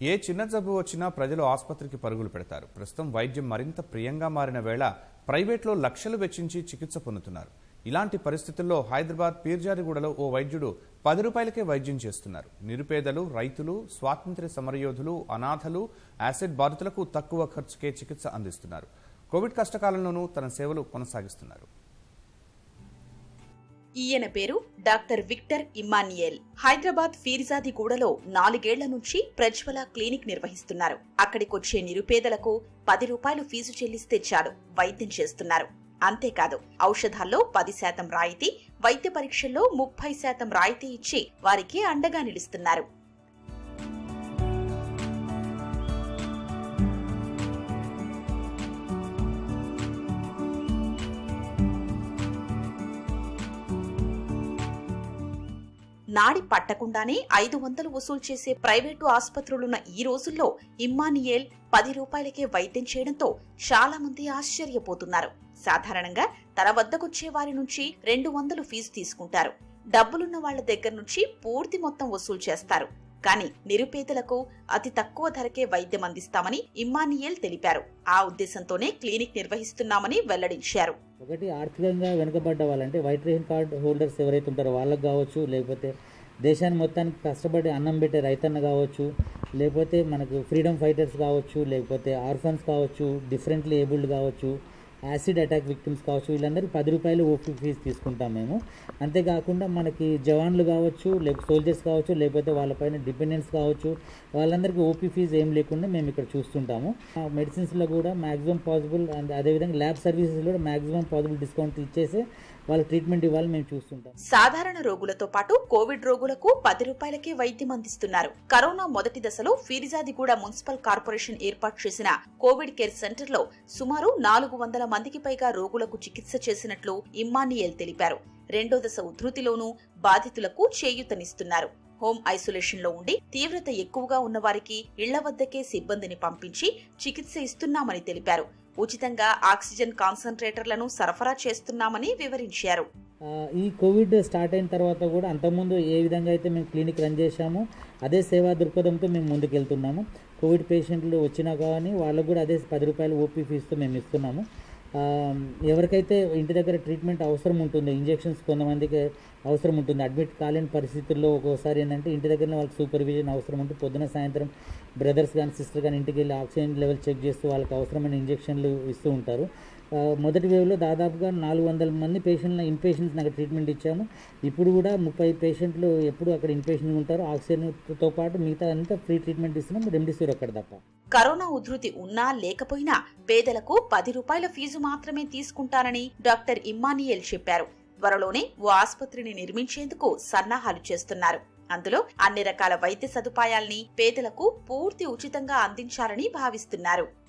ఏ చిన్న జబ్బు వచ్చినా ప్రజలు ఆసుపత్రికి పరుగులు పెడతారు ప్రస్తుతం వైద్యం మరింత ప్రియంగా మారిన వేళ ప్రైవేట్లో లక్షలు వెచ్చించి చికిత్స పొందుతున్నారు ఇలాంటి పరిస్థితుల్లో హైదరాబాద్ పీర్జారిగూడలో ఓ వైద్యుడు పది రూపాయలకే వైద్యం చేస్తున్నారు నిరుపేదలు రైతులు స్వాతంత్ర్య సమరయోధులు అనాథలు యాసిడ్ బాధితులకు తక్కువ ఖర్చుకే చికిత్స అందిస్తున్నారు కోవిడ్ కష్టకాలంలోనూ తన సేవలు కొనసాగిస్తున్నారు ఈయన పేరు డాక్టర్ విక్టర్ ఇమ్మానియేల్ హైదరాబాద్ ఫీర్జాదిగూడలో నాలుగేళ్ల నుంచి ప్రజ్వల క్లినిక్ నిర్వహిస్తున్నారు అక్కడికొచ్చే నిరుపేదలకు పది రూపాయలు ఫీజు చెల్లిస్తే చాలు వైద్యం చేస్తున్నారు అంతేకాదు ఔషధాల్లో పది శాతం రాయితీ వైద్య పరీక్షల్లో ముప్పై శాతం రాయితీ ఇచ్చి వారికి అండగా నిలుస్తున్నారు నాడి పట్టకుండానే ఐదు వందలు వసూలు చేసే ప్రైవేటు ఆసుపత్రులున్న ఈ రోజుల్లో ఇమ్మానియేల్ పది రూపాయలకే వైద్యం చేయడంతో చాలా మంది ఆశ్చర్యపోతున్నారు సాధారణంగా తన వద్దకొచ్చే వారి నుంచి రెండు వందలు ఫీజు తీసుకుంటారు డబ్బులున్న వాళ్ల దగ్గర నుంచి పూర్తి మొత్తం వసూలు చేస్తారు కానీ నిరుపేదలకు అతి తక్కువ ధరకే వైద్యం అందిస్తామని ఇమ్మానియేల్ తెలిపారు ఆ ఉద్దేశంతోనే క్లినిక్ నిర్వహిస్తున్నామని వెల్లడించారు ఒకటి ఆర్థికంగా వెనుకబడ్డ వాళ్ళంటే వైట్ రేషన్ కార్డ్ హోల్డర్స్ ఎవరైతే ఉంటారో వాళ్ళకి కావచ్చు లేకపోతే దేశాన్ని మొత్తానికి కష్టపడి అన్నం పెట్టే రైతన్న కావచ్చు లేకపోతే మనకు ఫ్రీడమ్ ఫైటర్స్ కావచ్చు లేకపోతే ఆర్ఫన్స్ కావచ్చు డిఫరెంట్లీ ఏబుల్డ్ కావచ్చు యాసిడ్ అటాక్ విక్టిమ్స్ కావచ్చు వీళ్ళందరికీ పది రూపాయలు ఓపీ ఫీజు తీసుకుంటాం మేము అంతేకాకుండా మనకి జవాన్లు కావచ్చు లేకపోతే సోల్జర్స్ కావచ్చు లేకపోతే వాళ్ళపైన డిపెండెంట్స్ కావచ్చు వాళ్ళందరికీ ఓపీ ఫీజు ఏం లేకుండా మేము ఇక్కడ చూస్తుంటాము మెడిసిన్స్లో కూడా మ్యాక్సిమం పాసిబుల్ అండ్ అదేవిధంగా ల్యాబ్ సర్వీసెస్లో కూడా మ్యాక్సిమం పాసిబుల్ డిస్కౌంట్ ఇచ్చేసి వాళ్ళ ట్రీట్మెంట్ ఇవ్వాలి మేము చూస్తుంటాం సాధారణ రోగులతో పాటు కోవిడ్ రోగులకు పది రూపాయలకే వైద్యం అందిస్తున్నారు కరోనా మొదటి దశలో ఫిరిజాదిగూడ మున్సిపల్ కార్పొరేషన్ ఏర్పాటు చేసిన కోవిడ్ కేర్ సెంటర్ లో సుమారు నాలుగు వందల మందికి పైగా రోగులకు చికిత్స చేసినట్లు ఇమ్మానియేల్ తెలిపారు రెండో దశ ఉధృతిలోనూ బాధితులకు చేయూతనిస్తున్నారు హోం ఐసోలేషన్ లో ఉండి తీవ్రత ఎక్కువగా ఉన్న వారికి ఇళ్ల వద్దకే సిబ్బందిని పంపించి చికిత్స ఇస్తున్నామని తెలిపారు ఉచితంగా ఆక్సిజన్ కాన్సంట్రేటర్లను సరఫరా చేస్తున్నామని వివరించారు ఆ, ఈ కోవిడ్ స్టార్ట్ అయిన తర్వాత కూడా అంతకుముందు ఏ విధంగా అయితే మేము క్లినిక్ రన్ చేశామో అదే సేవా దృక్పథంతో మేము ముందుకెళ్తున్నాము కోవిడ్ పేషెంట్లు వచ్చినా కానీ వాళ్ళకు కూడా అదే పది రూపాయలు ఓపీ ఫీజుతో మేము ఇస్తున్నాము ఆ, ఎవరికైతే ఇంటి దగ్గర ట్రీట్మెంట్ అవసరం ఉంటుందో ఇంజెక్షన్స్ కొంతమందికి అవసరం ఉంటుంది అడ్మిట్ కాలేని పరిస్థితుల్లో ఒక్కోసారి ఏంటంటే ఇంటి దగ్గరనే వాళ్ళకి సూపర్విజన్ అవసరం ఉంటుంది పొద్దున సాయంత్రం బ్రదర్స్ కానీ సిస్టర్ కానీ ఇంటికి వెళ్ళి ఆక్సిజన్ లెవెల్ చెక్ చేస్తూ వాళ్ళకి అవసరమైన ఇంజెక్షన్లు ఇస్తూ ఉంటారు ఆ, మొదటి వేవ్లో దాదాపుగా నాలుగు వందల మంది పేషెంట్ల ఇన్పేషెంట్స్ నాకు ట్రీట్మెంట్ ఇచ్చాము ఇప్పుడు కూడా ముప్పై పేషెంట్లు ఎప్పుడు అక్కడ ఇన్పేషెంట్ ఉంటారు ఆక్సిజన్తో పాటు మిగతా అంతా ఫ్రీ ట్రీట్మెంట్ ఇస్తున్నాం రెమ్డెసివిర్ ఒక్కడ తప్ప కరోనా ఉధృతి ఉన్నా లేకపోయినా పేదలకు పది రూపాయల ఫీజు మాత్రమే తీసుకుంటానని డాక్టర్ ఇమ్మానియేల్ చెప్పారు త్వరలోనే ఓ ఆసుపత్రిని నిర్మించేందుకు సన్నాహాలు చేస్తున్నారు అందులో అన్ని రకాల వైద్య సదుపాయాల్ని పేదలకు పూర్తి ఉచితంగా అందించాలని భావిస్తున్నారు